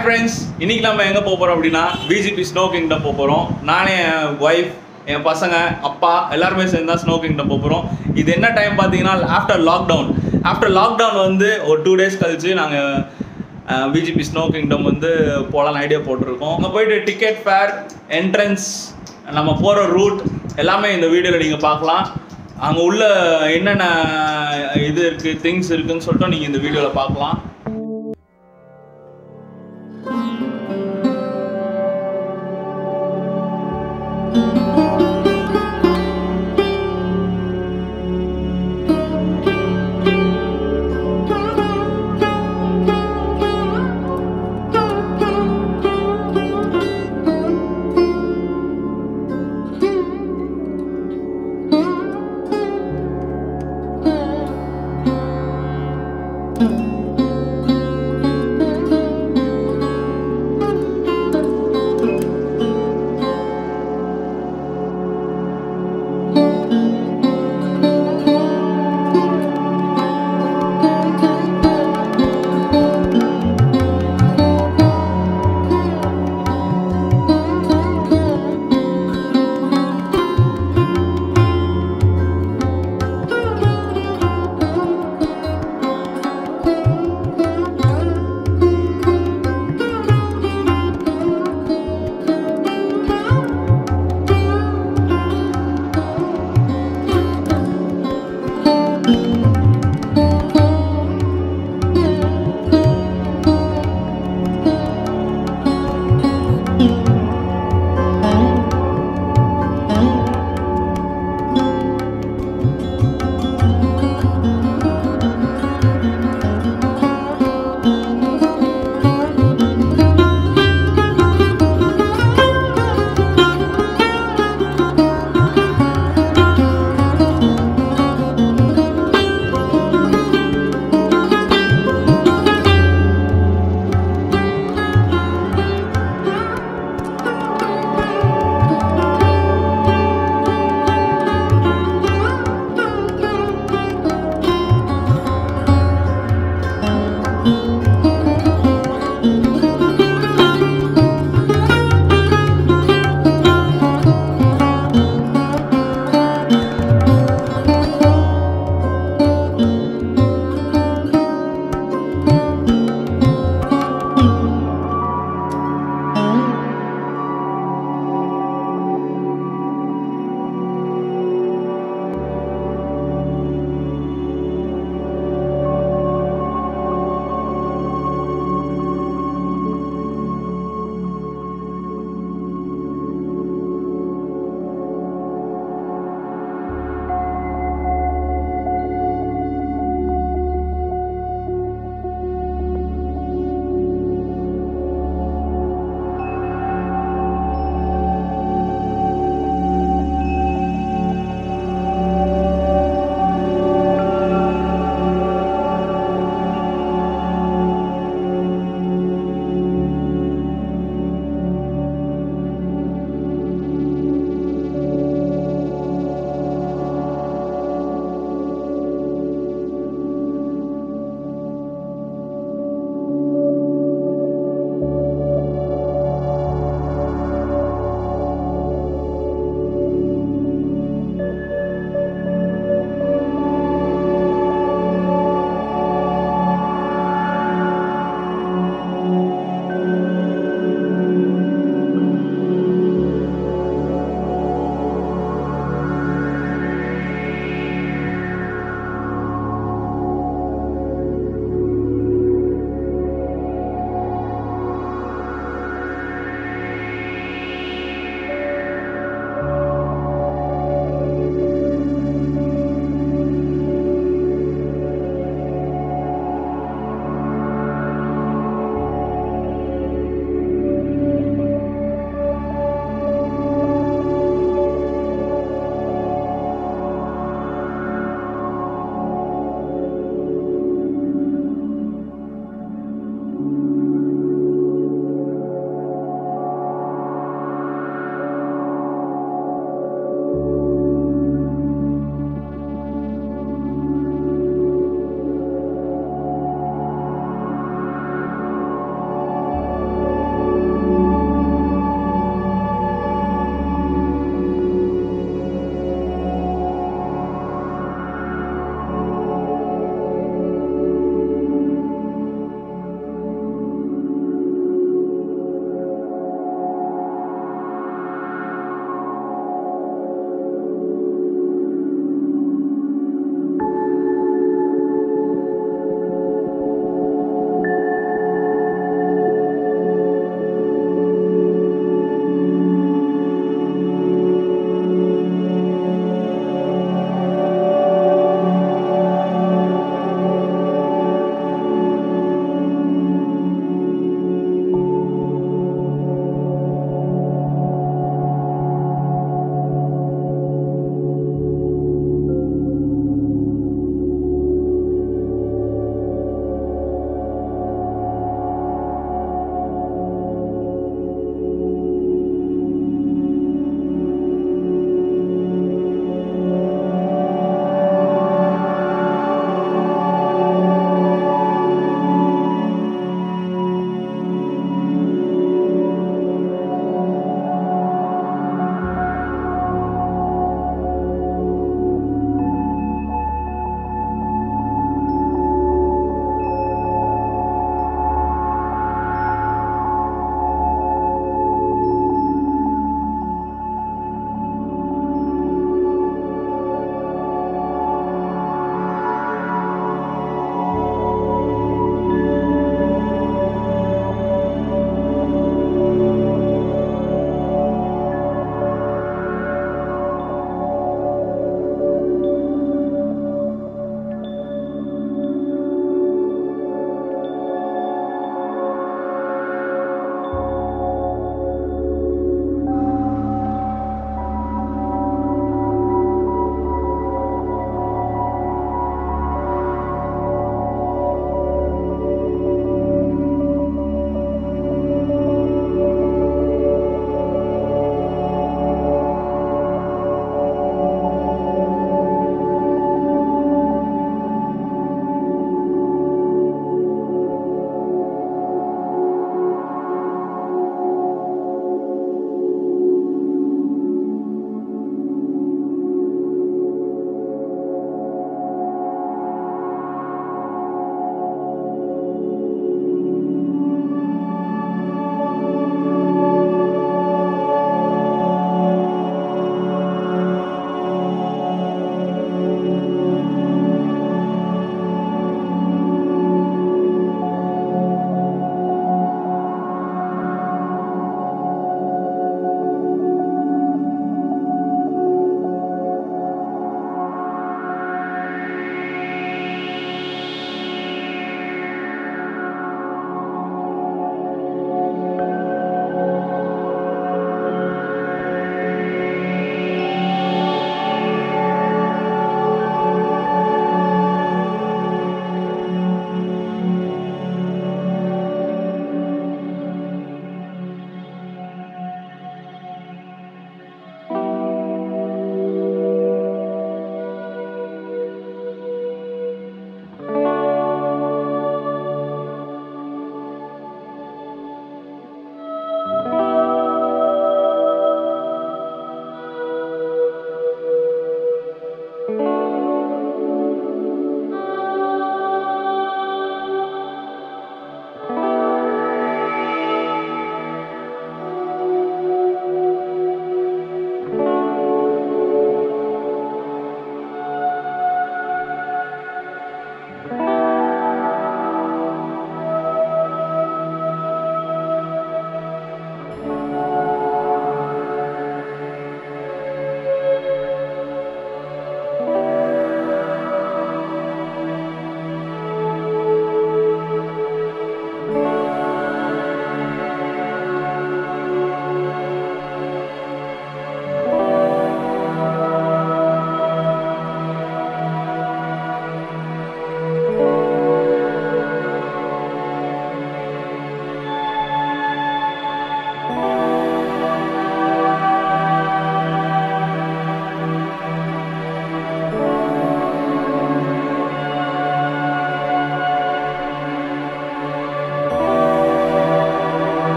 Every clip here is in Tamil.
ஹாய் ஃப்ரெண்ட்ஸ் இன்னைக்கு நம்ம எங்கே போக போகிறோம் அப்படின்னா பிஜிபி ஸ்னோ கிங்டம் போக போகிறோம் நானே என் ஒய்ஃப் என் பசங்க அப்பா எல்லாருமே சேர்ந்து தான் ஸ்னோ கிங்டம் போக போகிறோம் இது என்ன டைம் பார்த்தீங்கன்னா ஆஃப்டர் லாக்டவுன் ஆஃப்டர் லாக்டவுன் வந்து ஒரு டூ டேஸ் கழிச்சு நாங்கள் பிஜிபி ஸ்னோ கிங்டம் வந்து போகலான்னு ஐடியா போட்டிருக்கோம் அங்கே போயிட்டு டிக்கெட் ஃபேர் என்ட்ரன்ஸ் நம்ம போகிற ரூட் எல்லாமே இந்த வீடியோவில் நீங்கள் பார்க்கலாம் அங்கே உள்ள என்னென்ன இது இருக்குது திங்ஸ் இருக்குன்னு சொல்லிட்டு நீங்கள் இந்த வீடியோவில் பார்க்கலாம்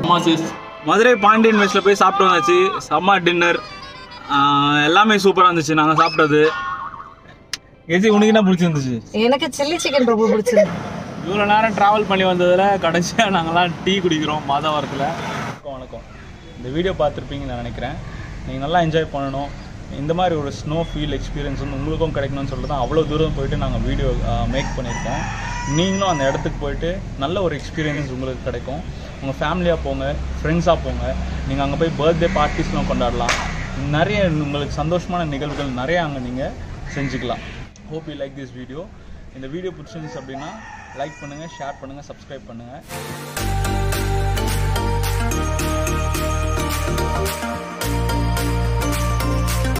அம்மா சிஸ் மதுரை பாண்டியன் மெஸ்ல போய் சாப்பிட்டு வந்தாச்சு செம்ம டின்னர் எல்லாமே சூப்பராக இருந்துச்சு நாங்கள் சாப்பிட்டது எது உனக்கு என்ன பிடிச்சிருந்துச்சு எனக்கு சில்லி சிக்கன் ரொம்ப பிடிச்சிருக்கு இவ்வளோ நேரம் ட்ராவல் பண்ணி வந்ததில் கடைசியாக நாங்கள்லாம் டீ குடிக்கிறோம் மாதவரத்தில் வணக்கம் வணக்கம் இந்த வீடியோ பார்த்துருப்பீங்கன்னு நான் நினைக்கிறேன் நீங்கள் நல்லா என்ஜாய் பண்ணணும் இந்த மாதிரி ஒரு ஸ்னோ ஃபீல் எக்ஸ்பீரியன்ஸ் வந்து உங்களுக்கும் கிடைக்கணும்னு சொல்லிட்டு தான் அவ்வளோ தூரம் போயிட்டு நாங்கள் வீடியோ மேக் பண்ணியிருக்கோம் நீங்களும் அந்த இடத்துக்கு போயிட்டு நல்ல ஒரு எக்ஸ்பீரியன்ஸ் உங்களுக்கு கிடைக்கும் உங்கள் ஃபேமிலியாக போங்க ஃப்ரெண்ட்ஸாக போங்க நீங்கள் அங்கே போய் பர்த்டே பார்ட்டிஸ்லாம் கொண்டாடலாம் நிறைய உங்களுக்கு சந்தோஷமான நிகழ்வுகள் நிறைய அங்கே நீங்கள் செஞ்சுக்கலாம் hope you like this video இந்த வீடியோ பிடிச்சிருந்துச்சு அப்படின்னா லைக் பண்ணுங்கள் ஷேர் பண்ணுங்கள் சப்ஸ்கிரைப் பண்ணுங்கள்